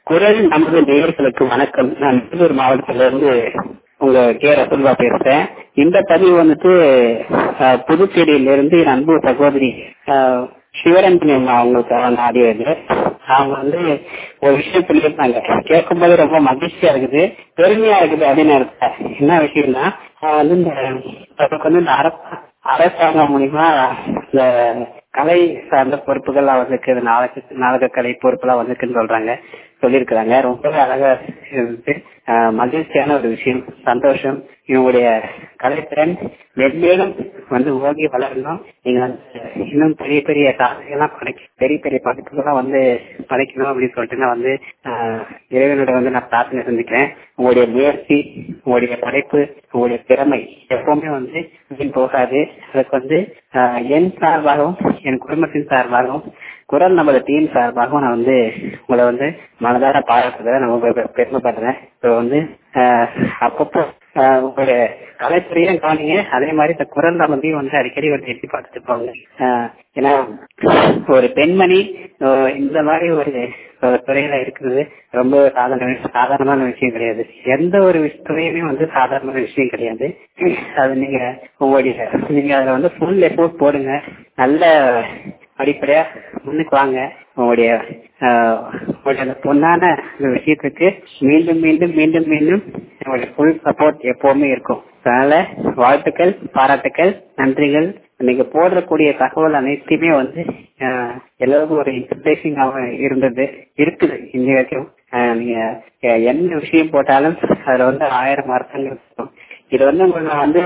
குரல் நமது நேயர்களுக்கு வணக்கம் நான் திருப்பூர் மாவட்டத்திலிருந்து உங்க கே ரசுல்வா பேசுறேன் இந்த பதிவு வந்துட்டு அஹ், புதுச்சேரியிலிருந்து என் அன்பு சகோதரி அஹ், சிவரஞ்சனி அம்மா அவங்களுக்கு ஆடியோ இது அவங்க வந்து ஒரு விஷயம் சொல்லியிருந்தாங்க கேட்கும்போது ரொம்ப மகிழ்ச்சியா இருக்குது பெருமையா இருக்குது அப்படின்னு அர்த்தம். என்ன விஷயம்னா நான் வந்து இந்த நமக்கு வந்து இந்த அரச- அரசாங்கம் மூலியமா இந்த கலை சார்ந்த பொறுப்புகள் வந்திருக்கு நாடக நாடக கலை பொறுப்புலாம் வந்திருக்குன்னு சொல்றாங்க சொல்லியிருக்கிறாங்க ரொம்பவே அழகா இருந்துச்சு ஆஹ் மகிழ்ச்சியான ஒரு விஷயம் சந்தோஷம் இவங்களுடைய கலைத்திறன் மென்மேலும் வந்து ஓங்கி வளரணும் நீங்க வந்து இன்னும் பெரிய பெரிய சாதனைகள்லாம் படைக்க பெரிய பெரிய படிப்புகள்லாம் வந்து படைக்கணும் அப்படின்னு சொல்லிட்டு நான் வந்து ஆஹ் இறைவனோட வந்து நான் பிரார்த்தனை செஞ்சுக்கிறேன் உங்களுடைய முயற்சி உங்களுடைய படைப்பு உங்களுடைய திறமை எப்பவுமே வந்து வீண் போகாது அதுக்கு வந்து ஆஹ் என் சார்பாகவும் என் குடும்பத்தின் சார்பாகவும் குரல் நமது டீம் சார்பாகவும் நான் வந்து உங்களை வந்து மனதார பாராட்டுறத நான் ரொம்ப பெ- பெருமைப்படுறேன் இப்போ வந்து ஆஹ் அப்பப்போ ஆஹ் உங்களுடைய கலைத்துறையும் கவனிங்க அதே மாதிரி இந்த குரல் நமதையும் வந்து அடிக்கடி வந்து எட்டி பார்த்துட்டு போங்க ஆஹ் ஏன்னா ஒரு பெண்மணி ஆஹ் இந்த மாதிரி ஒரு ஒரு துறையில இருக்கிறது ரொம்ப சாதாரண சாதாரணமான விஷயம் கிடையாது எந்த ஒரு விஷ- துறையுமே வந்து சாதாரணமான விஷயம் கிடையாது அது நீங்க உங்களுடைய நீங்க அதுல வந்து ஃபுல் எஃபோர்ட் போடுங்க நல்ல அடிப்படையா முன்னுக்கு வாங்க உங்களுடைய ஆஹ், உங்களுடைய அந்த பொண்ணான இந்த விஷயத்துக்கு மீண்டும் மீண்டும் மீண்டும் மீண்டும் உங்களுடைய ஃபுல் சப்போர்ட் எப்பவுமே இருக்கும் அதனால வாழ்த்துக்கள் பாராட்டுக்கள் நன்றிகள் நீங்க போடக்கூடிய தகவல் அனைத்தையுமே வந்து ஆஹ், எல்லாருக்கும் ஒரு இன்ஸ்பிரேஷனாக இருந்தது இருக்குது இன்னி வரைக்கும் ஆஹ், நீங்க அஹ், என்ன விஷயம் போட்டாலும் அதுல வந்து ஆயிரம் அர்த்தங்கள் இருக்கும் இது வந்து உங்களுக்கு வந்து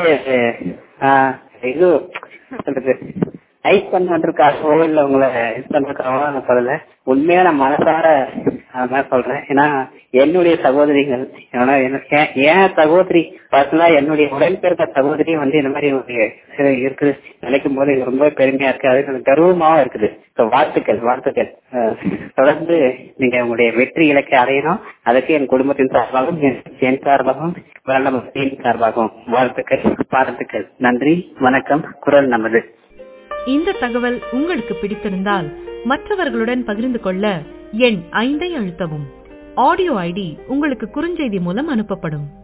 ஆஹ், இது என்ன சொல்றது லைக் பண்ணுறதுக்காகவோ இல்ல உங்களை இது பண்றதுக்காகவோ நான் சொல்லல உண்மையா நான் மனசார அது மாதிரி சொல்றேன் ஏன்னா என்னுடைய சகோதரிகள் ஏன்னா என்ன- ஏன் என் சகோதரி பர்சனலா என்னுடைய உடன்பிறந்த சகோதரி வந்து இந்த மாதிரி ஒரு இது இருக்குது நினைக்கும் போது இது ரொம்ப பெருமையா இருக்கு அது எனக்கு கர்வமாவும் இருக்குது So, வாழ்த்துக்கள் வாழ்த்துக்கள் அஹ், தொடர்ந்து நீங்க உங்களுடைய வெற்றி இலக்கை அடையணும் அதுக்கு என் குடும்பத்தின் சார்பாகவும் என்- என் சார்பாகவும் வேளாண் மக்களின் சார்பாகவும் வாழ்த்துக்கள் பாராட்டுக்கள் நன்றி வணக்கம் குரல் நமது இந்த தகவல் உங்களுக்கு பிடித்திருந்தால் மற்றவர்களுடன் பகிர்ந்து கொள்ள எண் ஐந்தை அழுத்தவும் ஆடியோ ஐடி உங்களுக்கு குறுஞ்செய்தி மூலம் அனுப்பப்படும்